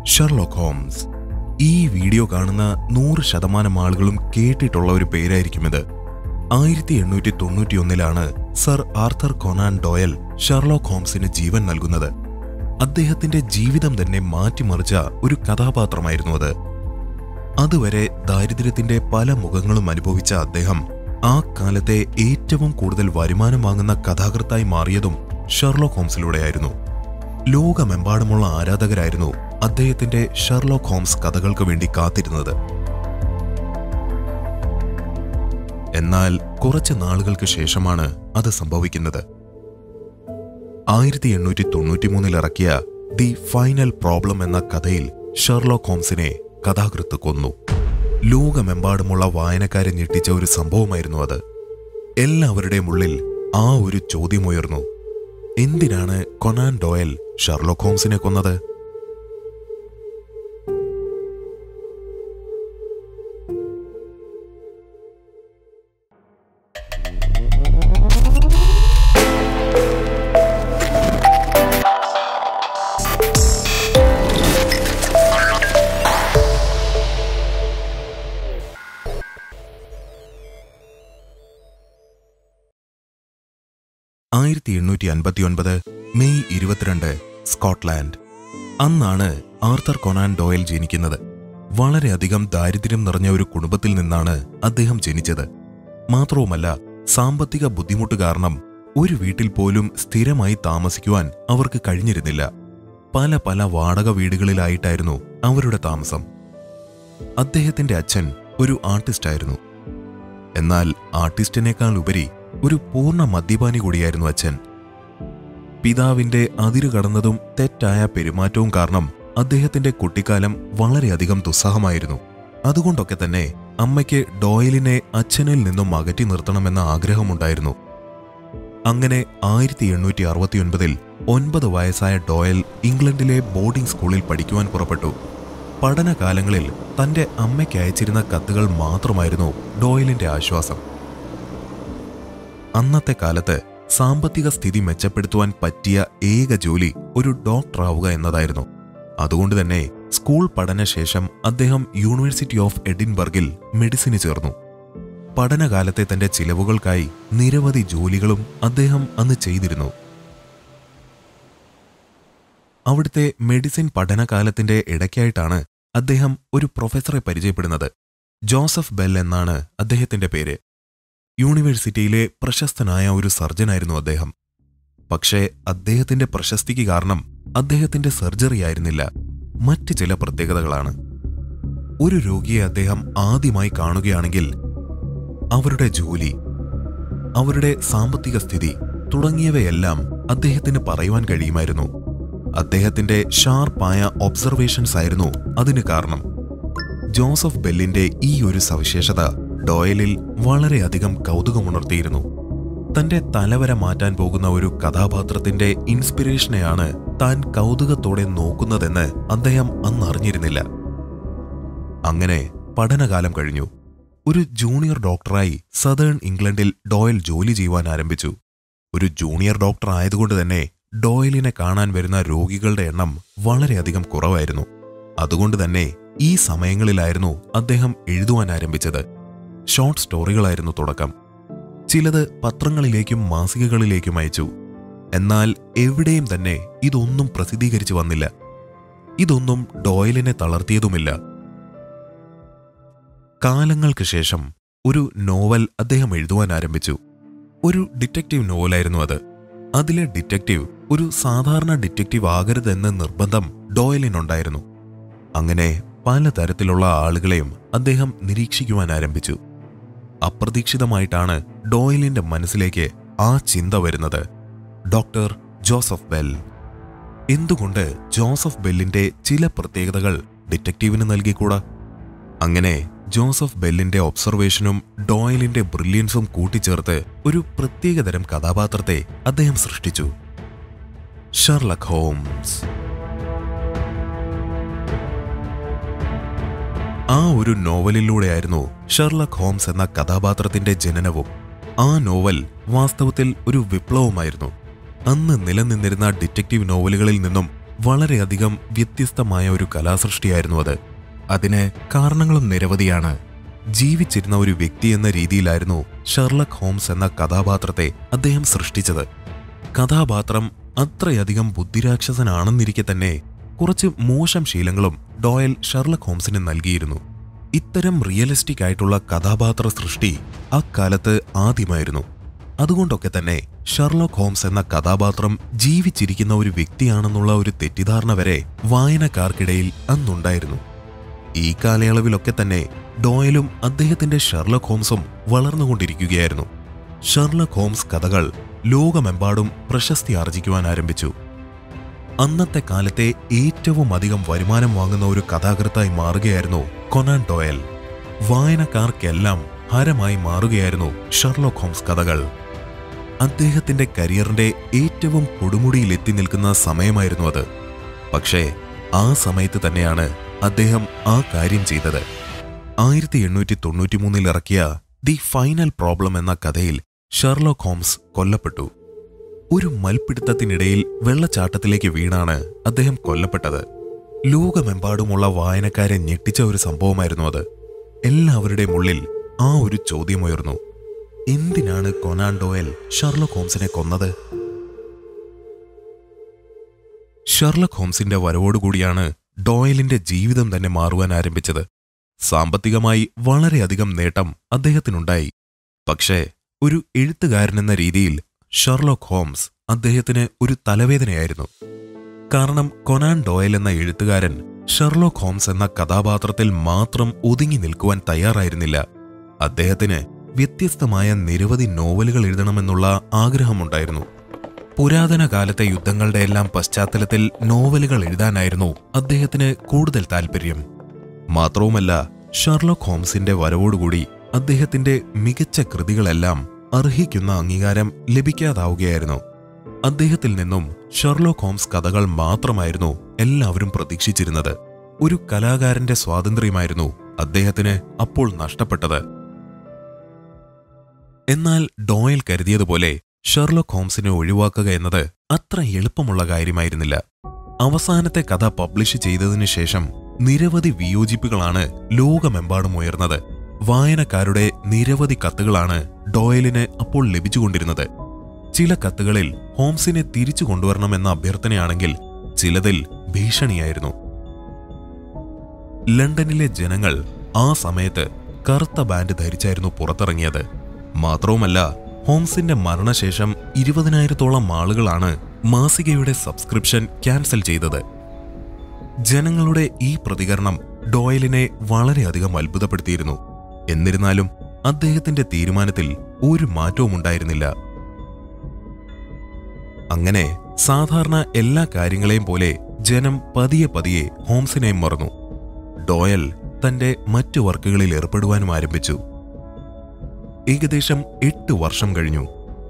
Sherlock Holmes ഈ video കാണുന്ന നൂറ് ശതമാനം ആളുകളും കേട്ടിട്ടുള്ള ഒരു പേരായിരിക്കും ഇത് ആയിരത്തി എണ്ണൂറ്റി തൊണ്ണൂറ്റിയൊന്നിലാണ് sir Arthur Conan Doyle Sherlock ഹോംസിന് ജീവൻ നൽകുന്നത് അദ്ദേഹത്തിന്റെ ജീവിതം തന്നെ മാറ്റിമറിച്ച ഒരു കഥാപാത്രമായിരുന്നു അത് അതുവരെ ദാരിദ്ര്യത്തിന്റെ പല മുഖങ്ങളും അനുഭവിച്ച അദ്ദേഹം ആ കാലത്തെ ഏറ്റവും കൂടുതൽ വരുമാനം വാങ്ങുന്ന കഥാകൃത്തായി മാറിയതും ഷെർലോക്ക് ഹോംസിലൂടെയായിരുന്നു ലോകമെമ്പാടുമുള്ള ആരാധകരായിരുന്നു അദ്ദേഹത്തിന്റെ ഷെർലോക്ക് ഹോംസ് കഥകൾക്ക് വേണ്ടി കാത്തിരുന്നത് എന്നാൽ കുറച്ച് നാളുകൾക്ക് ശേഷമാണ് അത് സംഭവിക്കുന്നത് ആയിരത്തി എണ്ണൂറ്റി തൊണ്ണൂറ്റിമൂന്നിൽ ഇറക്കിയ ദി ഫൈനൽ പ്രോബ്ലം എന്ന കഥയിൽ ഷെർലോക്ക് ഹോംസിനെ കഥാകൃത്ത് കൊന്നു ലോകമെമ്പാടുമുള്ള വായനക്കാരെ ഞെട്ടിച്ച ഒരു സംഭവമായിരുന്നു അത് എല്ലാവരുടെയും ഉള്ളിൽ ആ ഒരു ചോദ്യമുയർന്നു എന്തിനാണ് കൊനാൻ ഡോയൽ ഷെർലോക്ക് ഹോംസിനെ കൊന്നത് ആയിരത്തി എണ്ണൂറ്റി അൻപത്തിയൊൻപത് മെയ് ഇരുപത്തിരണ്ട് സ്കോട്ട്ലാൻഡ് അന്നാണ് ആർത്തർ കൊനാൻ ഡോയൽ ജനിക്കുന്നത് വളരെയധികം ദാരിദ്ര്യം നിറഞ്ഞ ഒരു കുടുംബത്തിൽ നിന്നാണ് അദ്ദേഹം ജനിച്ചത് മാത്രവുമല്ല സാമ്പത്തിക ബുദ്ധിമുട്ട് കാരണം ഒരു വീട്ടിൽ പോലും സ്ഥിരമായി താമസിക്കുവാൻ അവർക്ക് കഴിഞ്ഞിരുന്നില്ല പല പല വാടക വീടുകളിലായിട്ടായിരുന്നു അവരുടെ താമസം അദ്ദേഹത്തിന്റെ അച്ഛൻ ഒരു ആർട്ടിസ്റ്റായിരുന്നു എന്നാൽ ആർട്ടിസ്റ്റിനേക്കാൾ ഉപരി ഒരു പൂർണ്ണ മദ്യപാനി കൂടിയായിരുന്നു അച്ഛൻ പിതാവിന്റെ അതിരു കടന്നതും തെറ്റായ പെരുമാറ്റവും കാരണം അദ്ദേഹത്തിന്റെ കുട്ടിക്കാലം വളരെയധികം ദുസ്സഹമായിരുന്നു അതുകൊണ്ടൊക്കെ തന്നെ അമ്മയ്ക്ക് ഡോയലിനെ അച്ഛനിൽ നിന്നും അകറ്റി നിർത്തണമെന്ന ആഗ്രഹമുണ്ടായിരുന്നു അങ്ങനെ ആയിരത്തി എണ്ണൂറ്റി അറുപത്തിയൊൻപതിൽ ഒൻപത് വയസ്സായ ഡോയൽ ഇംഗ്ലണ്ടിലെ ബോർഡിംഗ് സ്കൂളിൽ പഠിക്കുവാൻ പുറപ്പെട്ടു പഠനകാലങ്ങളിൽ തന്റെ അമ്മയ്ക്ക് അയച്ചിരുന്ന കത്തുകൾ മാത്രമായിരുന്നു ഡോയലിന്റെ ആശ്വാസം അന്നത്തെ കാലത്ത് സാമ്പത്തിക സ്ഥിതി മെച്ചപ്പെടുത്തുവാൻ പറ്റിയ ഏക ജോലി ഒരു ഡോക്ടറാവുക എന്നതായിരുന്നു അതുകൊണ്ട് തന്നെ സ്കൂൾ പഠനശേഷം അദ്ദേഹം യൂണിവേഴ്സിറ്റി ഓഫ് എഡിൻബർഗിൽ മെഡിസിന് ചേർന്നു പഠനകാലത്തെ തന്റെ ചിലവുകൾക്കായി നിരവധി ജോലികളും അദ്ദേഹം അന്ന് ചെയ്തിരുന്നു അവിടുത്തെ മെഡിസിൻ പഠനകാലത്തിന്റെ ഇടയ്ക്കായിട്ടാണ് അദ്ദേഹം ഒരു പ്രൊഫസറെ പരിചയപ്പെടുന്നത് ജോസഫ് ബെൽ എന്നാണ് അദ്ദേഹത്തിന്റെ പേര് യൂണിവേഴ്സിറ്റിയിലെ പ്രശസ്തനായ ഒരു സർജനായിരുന്നു അദ്ദേഹം പക്ഷേ അദ്ദേഹത്തിന്റെ പ്രശസ്തിക്ക് കാരണം അദ്ദേഹത്തിന്റെ സർജറി ആയിരുന്നില്ല മറ്റ് ചില പ്രത്യേകതകളാണ് ഒരു രോഗിയെ അദ്ദേഹം ആദ്യമായി കാണുകയാണെങ്കിൽ അവരുടെ ജോലി അവരുടെ സാമ്പത്തിക സ്ഥിതി തുടങ്ങിയവയെല്ലാം അദ്ദേഹത്തിന് പറയുവാൻ കഴിയുമായിരുന്നു അദ്ദേഹത്തിന്റെ ഷാർപ്പായ ഒബ്സർവേഷൻസ് ആയിരുന്നു അതിന് കാരണം ജോസഫ് ബെല്ലിന്റെ ഈ ഒരു സവിശേഷത ഡോയലിൽ വളരെയധികം കൗതുകമുണർത്തിയിരുന്നു തന്റെ തലവര മാറ്റാൻ പോകുന്ന ഒരു കഥാപാത്രത്തിന്റെ ഇൻസ്പിറേഷനെയാണ് താൻ കൗതുകത്തോടെ നോക്കുന്നതെന്ന് അദ്ദേഹം അന്ന് അറിഞ്ഞിരുന്നില്ല അങ്ങനെ പഠനകാലം കഴിഞ്ഞു ഒരു ജൂനിയർ ഡോക്ടറായി സദേൺ ഇംഗ്ലണ്ടിൽ ഡോയൽ ജോലി ചെയ്യുവാൻ ആരംഭിച്ചു ഒരു ജൂനിയർ ഡോക്ടർ ആയതുകൊണ്ട് തന്നെ ഡോയലിനെ കാണാൻ വരുന്ന രോഗികളുടെ എണ്ണം വളരെയധികം കുറവായിരുന്നു അതുകൊണ്ട് തന്നെ ഈ സമയങ്ങളിലായിരുന്നു അദ്ദേഹം എഴുതുവാൻ ആരംഭിച്ചത് ഷോർട്ട് സ്റ്റോറികളായിരുന്നു തുടക്കം ചിലത് പത്രങ്ങളിലേക്കും മാസികകളിലേക്കും അയച്ചു എന്നാൽ എവിടെയും തന്നെ ഇതൊന്നും പ്രസിദ്ധീകരിച്ചു വന്നില്ല ഇതൊന്നും ഡോയലിനെ തളർത്തിയതുമില്ല കാലങ്ങൾക്ക് ശേഷം ഒരു നോവൽ അദ്ദേഹം എഴുതുവാൻ ആരംഭിച്ചു ഒരു ഡിറ്റക്റ്റീവ് നോവലായിരുന്നു അത് അതിലെ ഡിറ്റക്റ്റീവ് ഒരു സാധാരണ ഡിറ്റക്റ്റീവ് ആകരുതെന്ന് നിർബന്ധം ഡോയലിനുണ്ടായിരുന്നു അങ്ങനെ പലതരത്തിലുള്ള ആളുകളെയും അദ്ദേഹം നിരീക്ഷിക്കുവാൻ ആരംഭിച്ചു അപ്രതീക്ഷിതമായിട്ടാണ് ഡോയലിന്റെ മനസ്സിലേക്ക് ആ ചിന്ത വരുന്നത് ഡോക്ടർ ജോസഫ് ബെൽ എന്തുകൊണ്ട് ജോസഫ് ബെല്ലിന്റെ ചില പ്രത്യേകതകൾ ഡിറ്റക്റ്റീവിന് നൽകിക്കൂടാ അങ്ങനെ ജോസഫ് ബെല്ലിന്റെ ഒബ്സർവേഷനും ഡോയലിന്റെ ബ്രില്യൻസും കൂട്ടിച്ചേർത്ത് ഒരു പ്രത്യേകതരം കഥാപാത്രത്തെ അദ്ദേഹം സൃഷ്ടിച്ചു ഷർലക് ഹോംസ് ആ ഒരു നോവലിലൂടെയായിരുന്നു ഷെർലക് ഹോംസ് എന്ന കഥാപാത്രത്തിന്റെ ജനനവും ആ നോവൽ വാസ്തവത്തിൽ ഒരു വിപ്ലവമായിരുന്നു അന്ന് നിലനിന്നിരുന്ന ഡിറ്റക്റ്റീവ് നോവലുകളിൽ നിന്നും വളരെയധികം വ്യത്യസ്തമായ ഒരു കലാസൃഷ്ടിയായിരുന്നു അത് അതിന് കാരണങ്ങളും നിരവധിയാണ് ജീവിച്ചിരുന്ന ഒരു വ്യക്തി എന്ന രീതിയിലായിരുന്നു ഷെർലക് ഹോംസ് എന്ന കഥാപാത്രത്തെ അദ്ദേഹം സൃഷ്ടിച്ചത് കഥാപാത്രം അത്രയധികം ബുദ്ധിരാക്ഷസനാണെന്നിരിക്കെ തന്നെ കുറച്ച് മോശം ശീലങ്ങളും ഡോയൽ ഷെർലക് ഹോംസിന് നൽകിയിരുന്നു ഇത്തരം റിയലിസ്റ്റിക് ആയിട്ടുള്ള കഥാപാത്ര സൃഷ്ടി അക്കാലത്ത് ആദ്യമായിരുന്നു അതുകൊണ്ടൊക്കെ തന്നെ ഷെർലോക്ക് ഹോംസ് എന്ന കഥാപാത്രം ജീവിച്ചിരിക്കുന്ന ഒരു വ്യക്തിയാണെന്നുള്ള ഒരു തെറ്റിദ്ധാരണ വരെ വായനക്കാർക്കിടയിൽ അന്നുണ്ടായിരുന്നു ഈ കാലയളവിലൊക്കെ തന്നെ ഡോയലും അദ്ദേഹത്തിന്റെ ഷെർലക് ഹോംസും വളർന്നുകൊണ്ടിരിക്കുകയായിരുന്നു ഷെർലക് ഹോംസ് കഥകൾ ലോകമെമ്പാടും പ്രശസ്തി ആർജിക്കുവാൻ ആരംഭിച്ചു അന്നത്തെ കാലത്തെ ഏറ്റവും അധികം വരുമാനം വാങ്ങുന്ന ഒരു കഥാകൃത്തായി മാറുകയായിരുന്നു കൊനാൻ ഡോയൽ വായനക്കാർക്കെല്ലാം ഹരമായി മാറുകയായിരുന്നു ഷെർലോക്ക് ഹോംസ് കഥകൾ അദ്ദേഹത്തിന്റെ കരിയറിന്റെ ഏറ്റവും കൊടുമുടിയിൽ എത്തി നിൽക്കുന്ന സമയമായിരുന്നു അത് പക്ഷേ ആ സമയത്ത് തന്നെയാണ് അദ്ദേഹം ആ കാര്യം ചെയ്തത് ആയിരത്തി എണ്ണൂറ്റി തൊണ്ണൂറ്റിമൂന്നിൽ ഇറക്കിയ ദി ഫൈനൽ പ്രോബ്ലം എന്ന കഥയിൽ ഷെർലോക്ക് ഹോംസ് കൊല്ലപ്പെട്ടു ഒരു മൽപ്പിടുത്തത്തിനിടയിൽ വെള്ളച്ചാട്ടത്തിലേക്ക് വീണാണ് അദ്ദേഹം കൊല്ലപ്പെട്ടത് ലോകമെമ്പാടുമുള്ള വായനക്കാരെ ഞെട്ടിച്ച ഒരു സംഭവമായിരുന്നു അത് എല്ലാവരുടെയും ഉള്ളിൽ ആ ഒരു ചോദ്യമുയർന്നു എന്തിനാണ് കൊനാൻ ഡോയൽ ഷെർലക് ഹോംസിനെ കൊന്നത് ഷെർലക് ഹോംസിന്റെ വരവോടുകൂടിയാണ് ഡോയലിന്റെ ജീവിതം തന്നെ മാറുവാൻ ആരംഭിച്ചത് സാമ്പത്തികമായി വളരെയധികം നേട്ടം അദ്ദേഹത്തിനുണ്ടായി പക്ഷേ ഒരു എഴുത്തുകാരനെന്ന രീതിയിൽ ഷെർലോക്ക് ഹോംസ് അദ്ദേഹത്തിന് ഒരു തലവേദനയായിരുന്നു കാരണം കൊനാൻ ഡോയൽ എന്ന എഴുത്തുകാരൻ ഷെർലോക്ക് ഹോംസ് എന്ന കഥാപാത്രത്തിൽ മാത്രം ഒതുങ്ങി നിൽക്കുവാൻ തയ്യാറായിരുന്നില്ല അദ്ദേഹത്തിന് വ്യത്യസ്തമായ നിരവധി നോവലുകൾ എഴുതണമെന്നുള്ള ആഗ്രഹമുണ്ടായിരുന്നു പുരാതന കാലത്തെ യുദ്ധങ്ങളുടെ എല്ലാം പശ്ചാത്തലത്തിൽ നോവലുകൾ എഴുതാനായിരുന്നു അദ്ദേഹത്തിന് കൂടുതൽ താല്പര്യം മാത്രവുമല്ല ഷെർലോക്ക് ഹോംസിന്റെ വരവോടുകൂടി അദ്ദേഹത്തിന്റെ മികച്ച കൃതികളെല്ലാം അർഹിക്കുന്ന അംഗീകാരം ലഭിക്കാതാവുകയായിരുന്നു അദ്ദേഹത്തിൽ നിന്നും ഷെർലോക്ക് ഹോംസ് കഥകൾ മാത്രമായിരുന്നു എല്ലാവരും പ്രതീക്ഷിച്ചിരുന്നത് ഒരു കലാകാരന്റെ സ്വാതന്ത്ര്യമായിരുന്നു അദ്ദേഹത്തിന് അപ്പോൾ നഷ്ടപ്പെട്ടത് എന്നാൽ ഡോയൽ കരുതിയതുപോലെ ഷെർലോക്ക് ഹോംസിനെ ഒഴിവാക്കുക എന്നത് അത്ര എളുപ്പമുള്ള കാര്യമായിരുന്നില്ല അവസാനത്തെ കഥ പബ്ലിഷ് ചെയ്തതിനു ശേഷം നിരവധി വിയോജിപ്പുകളാണ് ലോകമെമ്പാടും ഉയർന്നത് വായനക്കാരുടെ നിരവധി കത്തുകളാണ് ഡോയലിന് അപ്പോൾ ലഭിച്ചുകൊണ്ടിരുന്നത് ചില കത്തുകളിൽ ഹോംസിനെ തിരിച്ചു കൊണ്ടുവരണമെന്ന അഭ്യർത്ഥനയാണെങ്കിൽ ചിലതിൽ ഭീഷണിയായിരുന്നു ലണ്ടനിലെ ജനങ്ങൾ ആ സമയത്ത് കറുത്ത ബാൻഡ് ധരിച്ചായിരുന്നു പുറത്തിറങ്ങിയത് മാത്രവുമല്ല ഹോംസിന്റെ മരണശേഷം ഇരുപതിനായിരത്തോളം ആളുകളാണ് മാസികയുടെ സബ്സ്ക്രിപ്ഷൻ ക്യാൻസൽ ചെയ്തത് ജനങ്ങളുടെ ഈ പ്രതികരണം ഡോയലിനെ വളരെയധികം അത്ഭുതപ്പെടുത്തിയിരുന്നു എന്നിരുന്നാലും അദ്ദേഹത്തിന്റെ തീരുമാനത്തിൽ ഒരു മാറ്റവും ഉണ്ടായിരുന്നില്ല അങ്ങനെ സാധാരണ എല്ലാ കാര്യങ്ങളെയും പോലെ ജനം പതിയെ പതിയെ ഹോംസിനെയും മറന്നു ഡോയൽ തന്റെ മറ്റു വർക്കുകളിൽ ഏർപ്പെടുവാനും ആരംഭിച്ചു ഏകദേശം എട്ട് വർഷം കഴിഞ്ഞു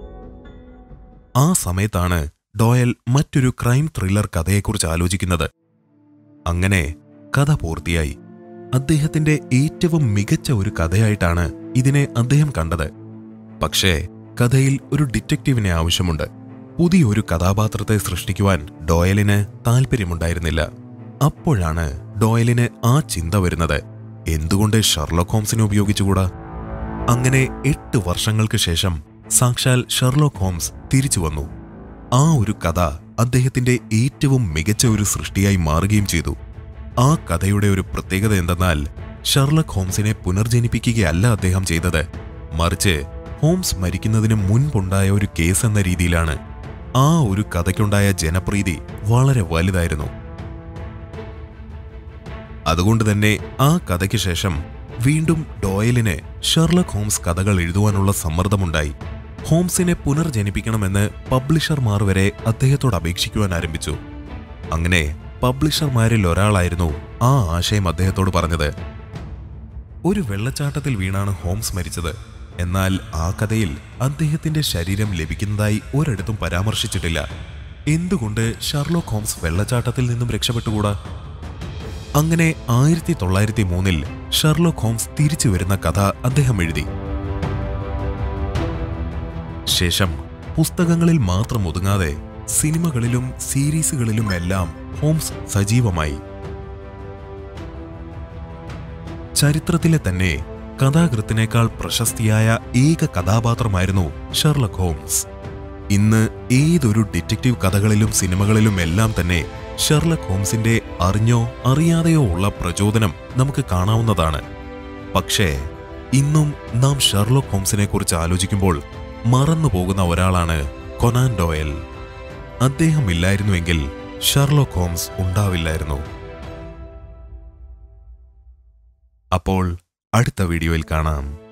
ആ സമയത്താണ് ഡോയൽ മറ്റൊരു ക്രൈം ത്രില്ലർ കഥയെക്കുറിച്ച് ആലോചിക്കുന്നത് അങ്ങനെ കഥ പൂർത്തിയായി അദ്ദേഹത്തിന്റെ ഏറ്റവും മികച്ച ഒരു കഥയായിട്ടാണ് ഇതിനെ അദ്ദേഹം കണ്ടത് പക്ഷേ കഥയിൽ ഒരു ഡിറ്റക്റ്റീവിനെ ആവശ്യമുണ്ട് പുതിയൊരു കഥാപാത്രത്തെ സൃഷ്ടിക്കുവാൻ ഡോയലിന് താല്പര്യമുണ്ടായിരുന്നില്ല അപ്പോഴാണ് ഡോയലിന് ആ ചിന്ത വരുന്നത് എന്തുകൊണ്ട് ഷെർലോക്ക് ഹോംസിനെ ഉപയോഗിച്ചുകൂടാ അങ്ങനെ എട്ട് വർഷങ്ങൾക്ക് ശേഷം സാക്ഷാൽ ഷെർലോക്ക് ഹോംസ് തിരിച്ചു വന്നു ആ ഒരു കഥ അദ്ദേഹത്തിന്റെ ഏറ്റവും മികച്ച ഒരു സൃഷ്ടിയായി മാറുകയും ചെയ്തു ആ കഥയുടെ ഒരു പ്രത്യേകത എന്തെന്നാൽ ഷെർലക് ഹോംസിനെ പുനർജനിപ്പിക്കുകയല്ല അദ്ദേഹം ചെയ്തത് മറിച്ച് ഹോംസ് മരിക്കുന്നതിന് മുൻപുണ്ടായ ഒരു കേസ് എന്ന രീതിയിലാണ് ആ ഒരു കഥയ്ക്കുണ്ടായ ജനപ്രീതി വളരെ വലുതായിരുന്നു അതുകൊണ്ട് തന്നെ ആ കഥയ്ക്ക് ശേഷം വീണ്ടും ഡോയലിന് ഷെർലക് ഹോംസ് കഥകൾ എഴുതുവാനുള്ള സമ്മർദ്ദമുണ്ടായി ഹോംസിനെ പുനർജനിപ്പിക്കണമെന്ന് പബ്ലിഷർമാർ വരെ അദ്ദേഹത്തോട് അപേക്ഷിക്കുവാൻ ആരംഭിച്ചു അങ്ങനെ പബ്ലിഷർമാരിൽ ഒരാളായിരുന്നു ആ ആശയം അദ്ദേഹത്തോട് പറഞ്ഞത് ഒരു വെള്ളച്ചാട്ടത്തിൽ വീണാണ് ഹോംസ് മരിച്ചത് എന്നാൽ ആ കഥയിൽ അദ്ദേഹത്തിന്റെ ശരീരം ലഭിക്കുന്നതായി ഒരിടത്തും പരാമർശിച്ചിട്ടില്ല എന്തുകൊണ്ട് ഷർലോക്ക് ഹോംസ് വെള്ളച്ചാട്ടത്തിൽ നിന്നും രക്ഷപ്പെട്ടുകൂടാ അങ്ങനെ ആയിരത്തി തൊള്ളായിരത്തി മൂന്നിൽ ഷെർലോക്ക് ഹോംസ് തിരിച്ചു വരുന്ന കഥ അദ്ദേഹം എഴുതി ശേഷം പുസ്തകങ്ങളിൽ മാത്രം ഒതുങ്ങാതെ സിനിമകളിലും സീരീസുകളിലും എല്ലാം ഹോംസ് സജീവമായി ചരിത്രത്തിലെ തന്നെ കഥാകൃത്തിനേക്കാൾ പ്രശസ്തിയായ ഏക കഥാപാത്രമായിരുന്നു ഷെർലക് ഹോംസ് ഇന്ന് ഏതൊരു ഡിറ്റക്റ്റീവ് കഥകളിലും സിനിമകളിലും എല്ലാം തന്നെ ഷെർലക് ഹോംസിന്റെ അറിഞ്ഞോ അറിയാതെയോ ഉള്ള പ്രചോദനം നമുക്ക് കാണാവുന്നതാണ് പക്ഷേ ഇന്നും നാം ഷെർലോക്ക് ഹോംസിനെ കുറിച്ച് ആലോചിക്കുമ്പോൾ മറന്നു പോകുന്ന ഒരാളാണ് കൊനാൻ ഡോയൽ അദ്ദേഹം ഇല്ലായിരുന്നുവെങ്കിൽ ഷെർലോക്ക് ഹോംസ് ഉണ്ടാവില്ലായിരുന്നു അപ്പോൾ അടുത്ത വീഡിയോയിൽ കാണാം